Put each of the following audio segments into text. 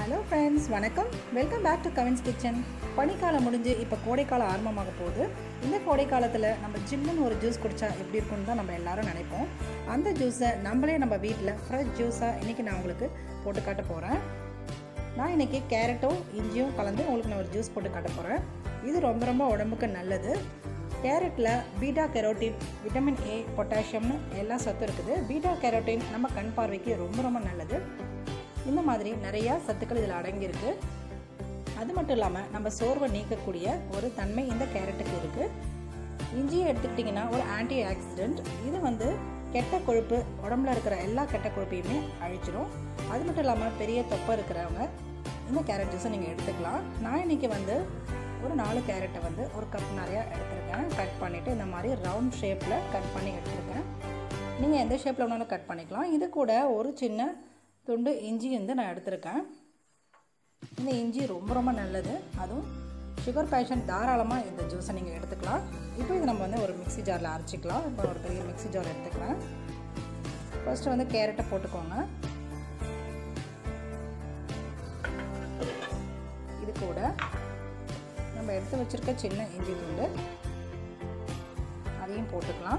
hello friends வணக்கம் welcome back to Kavin's kitchen பனிக்காலம் முடிஞ்சு இப்போ கோடைக்காலம் ஆரம்பமாக போகுது இந்த கோடைக்காலத்தில் நம்ம ஜில்லுன்னு ஒரு ஜூஸ் குடித்தா எப்படி இருக்கும்னு தான் நம்ம எல்லாரும் நினைப்போம் அந்த ஜூஸை நம்மளே நம்ம வீட்டில் ஃப்ரெஷ் ஜூஸாக இன்றைக்கி நான் உங்களுக்கு போட்டு காட்ட போகிறேன் நான் இன்றைக்கி கேரட்டும் இஞ்சியும் கலந்து உங்களுக்கு நான் ஒரு ஜூஸ் போட்டு காட்ட போகிறேன் இது ரொம்ப ரொம்ப உடம்புக்கு நல்லது கேரட்டில் பீட்டா கெரோட்டின் விட்டமின் ஏ பொட்டாசியம்னு எல்லா சத்தும் இருக்குது பீட்டா கெரோட்டின் நம்ம கண் பார்வைக்கு ரொம்ப ரொம்ப நல்லது இந்த மாதிரி நிறையா சத்துக்கள் இதில் அடங்கியிருக்கு அது மட்டும் இல்லாமல் நம்ம சோர்வை நீக்கக்கூடிய ஒரு தன்மை இந்த கேரட்டுக்கு இருக்குது இஞ்சியை எடுத்துக்கிட்டிங்கன்னா ஒரு ஆன்டி ஆக்சிடென்ட் இது வந்து கெட்ட கொழுப்பு உடம்புல இருக்கிற எல்லா கெட்ட கொழுப்பையுமே அழிச்சிடும் அது மட்டும் இல்லாமல் பெரிய தொப்பை இருக்கிறவங்க இந்த கேரட் ஜூஸை நீங்கள் எடுத்துக்கலாம் நான் இன்றைக்கி வந்து ஒரு நாலு கேரட்டை வந்து ஒரு கப் நிறையா எடுத்திருக்கேன் கட் பண்ணிவிட்டு இந்த மாதிரி ரவுண்ட் ஷேப்பில் கட் பண்ணி எடுத்திருக்கேன் நீங்கள் எந்த ஷேப்பில் வேணாலும் கட் பண்ணிக்கலாம் இது கூட ஒரு சின்ன துண்டு இஞ்சி வந்து நான் எடுத்திருக்கேன் இந்த இஞ்சி ரொம்ப ரொம்ப நல்லது அதுவும் சுகர் பேஷண்ட் தாராளமாக இந்த ஜூஸை நீங்கள் எடுத்துக்கலாம் இப்போ இது நம்ம வந்து ஒரு மிக்ஸி ஜாரில் அரைச்சிக்கலாம் இப்போ ஒரு பெரிய மிக்ஸி ஜார் எடுத்துக்கிறேன் ஃபர்ஸ்ட்டு வந்து கேரட்டை போட்டுக்கோங்க இது கூட நம்ம எடுத்து வச்சுருக்க சின்ன இஞ்சி துண்டு அதையும் போட்டுக்கலாம்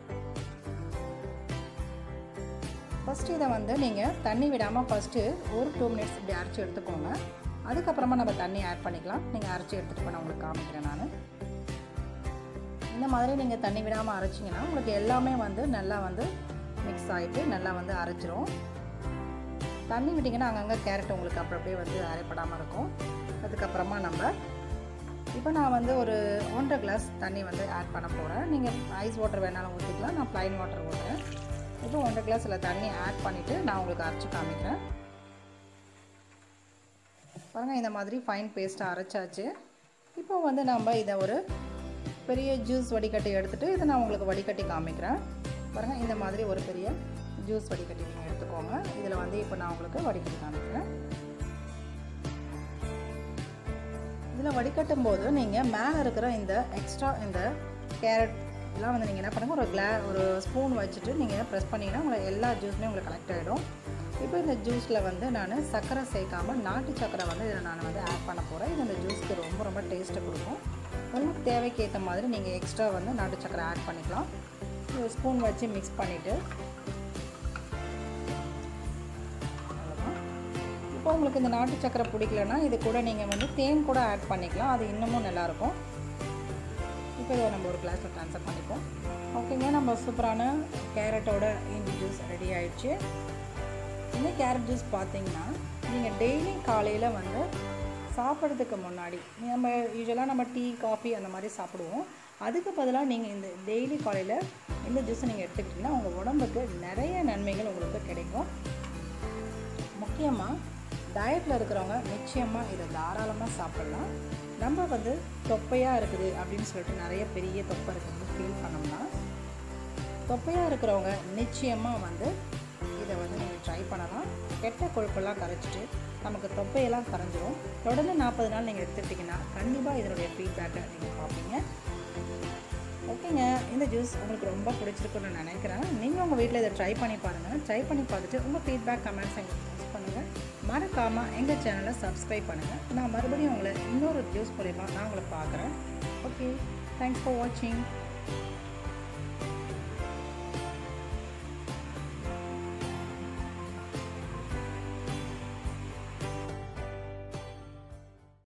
ஃபஸ்ட்டு இதை வந்து நீங்கள் தண்ணி விடாமல் ஃபஸ்ட்டு ஒரு டூ மினிட்ஸ் இப்படி அரைச்சி எடுத்துக்கோங்க அதுக்கப்புறமா நம்ம தண்ணி ஆட் பண்ணிக்கலாம் நீங்கள் அரைச்சி எடுத்துகிட்டு போய் உங்களுக்கு காமிக்கிறேன் நான் இந்த மாதிரி நீங்கள் தண்ணி விடாமல் அரைச்சிங்கன்னா உங்களுக்கு எல்லாமே வந்து நல்லா வந்து மிக்ஸ் ஆகிட்டு நல்லா வந்து அரைச்சிரும் தண்ணி விட்டிங்கன்னா அங்கங்கே கேரட் உங்களுக்கு அப்புறம் அப்படியே வந்து அரைப்படாமல் இருக்கும் அதுக்கப்புறமா நம்ம இப்போ நான் வந்து ஒரு ஒன்றரை கிளாஸ் தண்ணி வந்து ஆட் பண்ண போகிறேன் நீங்கள் ஐஸ் வாட்டர் வேணாலும் ஊற்றிக்கலாம் நான் ப்ளைன் வாட்டர் ஊற்றுறேன் இப்போ ஒன்றரை கிளாஸ் இல்லை தண்ணி ஆட் பண்ணிவிட்டு நான் உங்களுக்கு அரைச்சி காமிக்கிறேன் பாருங்கள் இந்த மாதிரி ஃபைன் பேஸ்ட்டாக அரைச்சாச்சு இப்போ வந்து நம்ம இதை ஒரு பெரிய ஜூஸ் வடிகட்டி எடுத்துகிட்டு இதை நான் உங்களுக்கு வடிகட்டி காமிக்கிறேன் பாருங்கள் இந்த மாதிரி ஒரு பெரிய ஜூஸ் வடிகட்டி நீங்கள் எடுத்துக்கோங்க இதில் வந்து இப்போ நான் உங்களுக்கு வடிகட்டி காமிக்கிறேன் இதில் வடிகட்டும் போது நீங்கள் மேலே இருக்கிற இந்த எக்ஸ்ட்ரா இந்த கேரட் இதெல்லாம் வந்து நீங்கள் என்ன பண்ணுங்கள் ஒரு கிளா ஒரு ஸ்பூன் வச்சுட்டு நீங்கள் ப்ரெஸ் பண்ணிங்கன்னா உங்களுக்கு எல்லா ஜூஸ்லேயும் உங்களுக்கு கலெக்ட் ஆகிடும் இப்போ இந்த ஜூஸில் வந்து நான் சர்க்கரை சேர்க்காமல் நாட்டு சர்க்கரை வந்து இதில் நான் வந்து ஆட் பண்ண போகிறேன் இது இந்த ஜூஸ்க்கு ரொம்ப ரொம்ப டேஸ்ட்டை கொடுக்கும் உங்களுக்கு தேவைக்கு ஏற்ற மாதிரி நீங்கள் எக்ஸ்ட்ரா வந்து நாட்டு சர்க்கரை ஆட் பண்ணிக்கலாம் ஒரு ஸ்பூன் வச்சு மிக்ஸ் பண்ணிவிட்டு அவ்வளோதான் இப்போ உங்களுக்கு இந்த நாட்டு சர்க்கரை பிடிக்கலன்னா இது கூட நீங்கள் வந்து தேன் கூட ஆட் பண்ணிக்கலாம் அது இன்னமும் நல்லாயிருக்கும் இப்போ இதை நம்ம ஒரு கிளாஸில் ட்ரான்ஸ்ஃபர் பண்ணிப்போம் ஓகேங்க நம்ம சூப்பரான கேரட்டோட இஞ்சி ஜூஸ் ரெடி ஆயிடுச்சு இந்த கேரட் ஜூஸ் பார்த்தீங்கன்னா நீங்கள் டெய்லி காலையில் வந்து சாப்பிட்றதுக்கு முன்னாடி நம்ம யூஸ்வலாக நம்ம டீ காஃபி அந்த மாதிரி சாப்பிடுவோம் அதுக்கு பதிலாக நீங்கள் இந்த டெய்லி காலையில் இந்த ஜூஸை நீங்கள் எடுத்துக்கிட்டிங்கன்னா உங்கள் உடம்புக்கு நிறைய நன்மைகள் உங்களுக்கு கிடைக்கும் முக்கியமாக டயட்டில் இருக்கிறவங்க நிச்சயமாக இதை தாராளமாக சாப்பிட்லாம் நம்ம வந்து தொப்பையாக இருக்குது அப்படின்னு சொல்லிட்டு நிறைய பெரிய தொப்பை இருக்குதுன்னு ஃபீல் பண்ணோம்னா தொப்பையாக இருக்கிறவங்க நிச்சயமாக வந்து இதை வந்து நீங்கள் ட்ரை பண்ணலாம் கெட்ட கொழுப்பெல்லாம் கரைச்சிட்டு நமக்கு தொப்பையெல்லாம் கரைஞ்சிரும் தொடர்ந்து நாற்பது நாள் நீங்கள் எடுத்துக்கிட்டிங்கன்னா கண்டிப்பாக இதனுடைய ஃபீட்பேக்கை நீங்கள் பார்ப்பீங்க ஓகேங்க இந்த ஜூஸ் உங்களுக்கு ரொம்ப பிடிச்சிருக்குன்னு நான் நினைக்கிறேன் நீங்கள் உங்கள் வீட்டில் இதை ட்ரை பண்ணி பாருங்கள் ட்ரை பண்ணி பார்த்துட்டு உங்கள் ஃபீட்பேக் கமெண்ட்ஸ் எங்களுக்கு யூஸ் பண்ணுங்கள் மறக்காமல் எங்கள் சேனலை சப்ஸ்கிரைப் பண்ணுங்கள் நான் மறுபடியும் உங்களை இன்னொரு ஜூஸ் மூலிமா நான் உங்களை பார்க்குறேன் ஓகே தேங்க்ஸ் ஃபார் வாட்சிங்